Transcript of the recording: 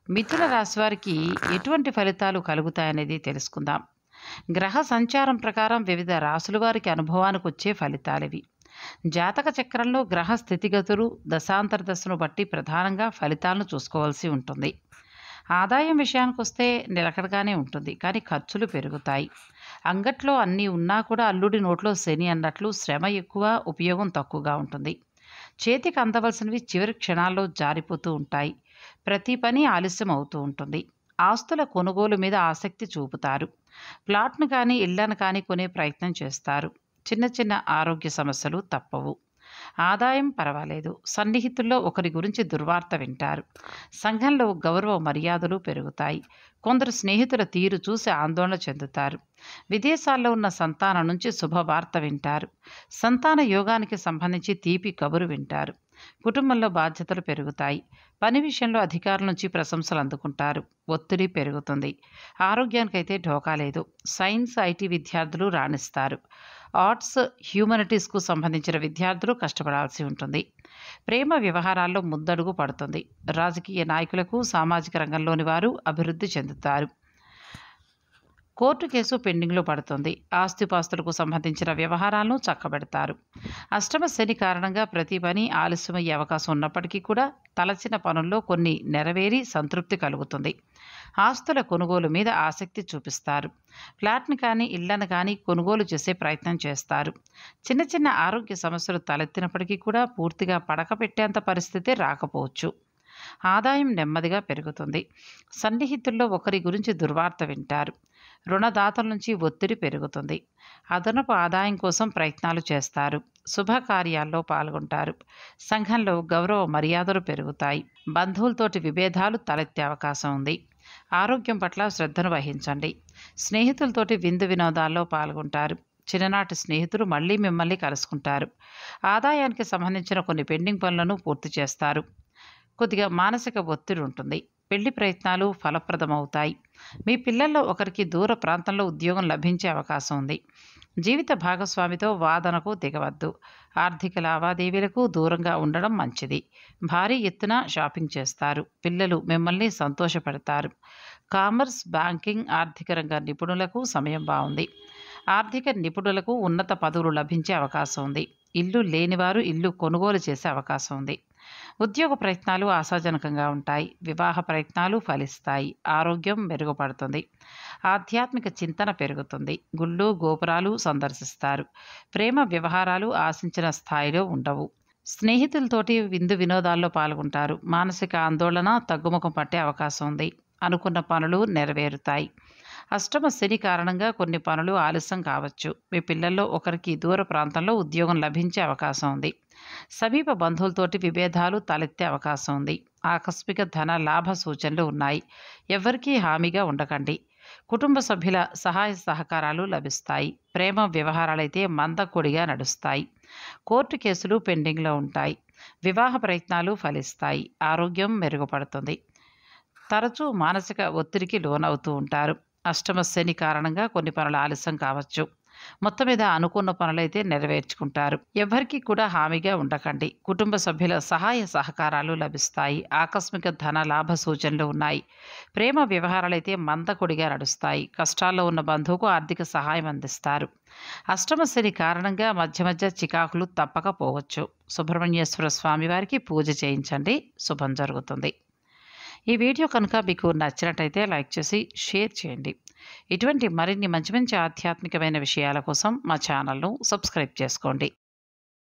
మిథున రాశి వారికి ఎటువంటి ఫలితాలు కలుగుతాయనేది తెలుసుకుందాం గ్రహ సంచారం ప్రకారం వివిధ రాసుల వారికి అనుభవానికి వచ్చే ఫలితాలివి జాతక చక్రంలో గ్రహ స్థితిగతులు దశాంతర దశను బట్టి ప్రధానంగా ఫలితాలను చూసుకోవాల్సి ఉంటుంది ఆదాయం విషయానికి వస్తే నిలకడగానే ఉంటుంది కానీ ఖర్చులు పెరుగుతాయి అంగట్లో అన్నీ ఉన్నా కూడా అల్లుడి నోట్లో శని అన్నట్లు శ్రమ ఎక్కువ ఉపయోగం తక్కువగా ఉంటుంది చేతికి అందవలసినవి చివరి క్షణాల్లో జారిపోతూ ఉంటాయి ప్రతి పని ఆలస్యం అవుతూ ఉంటుంది ఆస్తుల కొనుగోలు మీద ఆసక్తి చూపుతారు ప్లాట్ను కానీ ఇళ్లను కానీ కొనే ప్రయత్నం చేస్తారు చిన్న చిన్న ఆరోగ్య సమస్యలు తప్పవు ఆదాయం పర్వాలేదు సన్నిహితుల్లో ఒకరి గురించి దుర్వార్త వింటారు సంఘంలో గౌరవ మర్యాదలు పెరుగుతాయి కొందరు స్నేహితుల తీరు చూసి ఆందోళన చెందుతారు విదేశాల్లో ఉన్న సంతానం నుంచి శుభవార్త వింటారు సంతాన యోగానికి సంబంధించి తీపి కబురు వింటారు కుటుంబంలో బాధ్యతలు పెరుగుతాయి పని విషయంలో అధికారుల నుంచి ప్రశంసలు అందుకుంటారు ఒత్తిడి పెరుగుతుంది ఆరోగ్యానికైతే ఢోకా లేదు సైన్స్ ఐటీ విద్యార్థులు రాణిస్తారు ఆర్ట్స్ హ్యూమనిటీస్కు సంబంధించిన విద్యార్థులు కష్టపడాల్సి ఉంటుంది ప్రేమ వ్యవహారాల్లో ముందడుగు పడుతుంది రాజకీయ నాయకులకు సామాజిక రంగంలోని వారు అభివృద్ధి చెందుతారు కోర్టు కేసు పెండింగ్లో పడుతుంది ఆస్తిపాస్తులకు సంబంధించిన వ్యవహారాలను చక్కబెడతారు అష్టమ శని కారణంగా ప్రతి పని ఆలస్యమయ్యే అవకాశం ఉన్నప్పటికీ కూడా తలచిన పనుల్లో కొన్ని నెరవేరి సంతృప్తి కలుగుతుంది ఆస్తుల కొనుగోలు మీద ఆసక్తి చూపిస్తారు ఫ్లాట్ని కానీ ఇళ్లను కానీ కొనుగోలు చేసే ప్రయత్నం చేస్తారు చిన్న చిన్న ఆరోగ్య సమస్యలు తలెత్తినప్పటికీ కూడా పూర్తిగా పడక పెట్టేంత పరిస్థితి రాకపోవచ్చు ఆదాయం నెమ్మదిగా పెరుగుతుంది సన్నిహితుల్లో ఒకరి గురించి దుర్వార్త వింటారు రుణదాతల నుంచి ఒత్తిడి పెరుగుతుంది అదనపు ఆదాయం కోసం ప్రయత్నాలు చేస్తారు శుభకార్యాల్లో పాల్గొంటారు సంఘంలో గౌరవ మర్యాదలు పెరుగుతాయి బంధువులతోటి విభేదాలు తలెత్తే అవకాశం ఉంది ఆరోగ్యం పట్ల శ్రద్ధను వహించండి స్నేహితులతోటి విందు వినోదాల్లో పాల్గొంటారు చిన్ననాటి స్నేహితులు మళ్ళీ మిమ్మల్ని కలుసుకుంటారు ఆదాయానికి సంబంధించిన కొన్ని పెండింగ్ పనులను పూర్తి చేస్తారు కొద్దిగా మానసిక ఒత్తిడి ఉంటుంది పెళ్లి ప్రయత్నాలు ఫలప్రదమవుతాయి మీ పిల్లల్లో ఒకరికి దూర ప్రాంతంలో ఉద్యోగం లభించే అవకాశం ఉంది జీవిత భాగస్వామితో వాదనకు దిగవద్దు ఆర్థిక లావాదేవీలకు దూరంగా ఉండడం మంచిది భారీ ఎత్తున షాపింగ్ చేస్తారు పిల్లలు మిమ్మల్ని సంతోషపెడతారు కామర్స్ బ్యాంకింగ్ ఆర్థిక రంగ నిపుణులకు సమయం బాగుంది ఆర్థిక నిపుణులకు ఉన్నత పదవులు లభించే అవకాశం ఉంది ఇల్లు లేనివారు ఇల్లు కొనుగోలు చేసే అవకాశం ఉంది ఉద్యోగ ప్రయత్నాలు ఆశాజనకంగా ఉంటాయి వివాహ ప్రయత్నాలు ఫలిస్తాయి ఆరోగ్యం మెరుగుపడుతుంది ఆధ్యాత్మిక చింతన పెరుగుతుంది గుళ్ళు గోపురాలు సందర్శిస్తారు ప్రేమ వ్యవహారాలు ఆశించిన స్థాయిలో ఉండవు స్నేహితులతోటి విందు వినోదాల్లో పాల్గొంటారు మానసిక ఆందోళన తగ్గుముఖం పట్టే అవకాశం ఉంది అనుకున్న పనులు నెరవేరుతాయి అష్టమ శని కారణంగా కొన్ని పనులు ఆలస్యం కావచ్చు మీ పిల్లల్లో ఒకరికి దూర ప్రాంతంలో ఉద్యోగం లభించే అవకాశం ఉంది సమీప బంధువులతోటి విభేదాలు తలెత్తే అవకాశం ఉంది ఆకస్మిక ధన లాభ సూచనలు ఉన్నాయి ఎవరికీ హామీగా ఉండకండి కుటుంబ సభ్యుల సహాయ సహకారాలు లభిస్తాయి ప్రేమ వ్యవహారాలైతే మందకొడిగా నడుస్తాయి కోర్టు కేసులు పెండింగ్లో ఉంటాయి వివాహ ప్రయత్నాలు ఫలిస్తాయి ఆరోగ్యం మెరుగుపడుతుంది తరచూ మానసిక ఒత్తిడికి లోనవుతూ ఉంటారు అష్టమ శని కారణంగా కొన్ని పనులు ఆలస్యం కావచ్చు మొత్తం మీద అనుకున్న పనులైతే నెరవేర్చుకుంటారు ఎవరికి కూడా హామీగా ఉండకండి కుటుంబ సభ్యుల సహాయ సహకారాలు లభిస్తాయి ఆకస్మిక ధన లాభ సూచనలు ఉన్నాయి ప్రేమ వ్యవహారాలైతే మందకొడిగా నడుస్తాయి కష్టాల్లో ఉన్న బంధువుకు ఆర్థిక సహాయం అందిస్తారు అష్టమ శని కారణంగా మధ్య మధ్య చికాకులు తప్పకపోవచ్చు సుబ్రహ్మణ్యేశ్వర స్వామి వారికి పూజ చేయించండి శుభం జరుగుతుంది ఈ వీడియో కనుక మీకు నచ్చినట్టయితే లైక్ చేసి షేర్ చేయండి ఇటువంటి మరిన్ని మంచి మంచి ఆధ్యాత్మికమైన విషయాల కోసం మా ఛానల్ను సబ్స్క్రైబ్ చేసుకోండి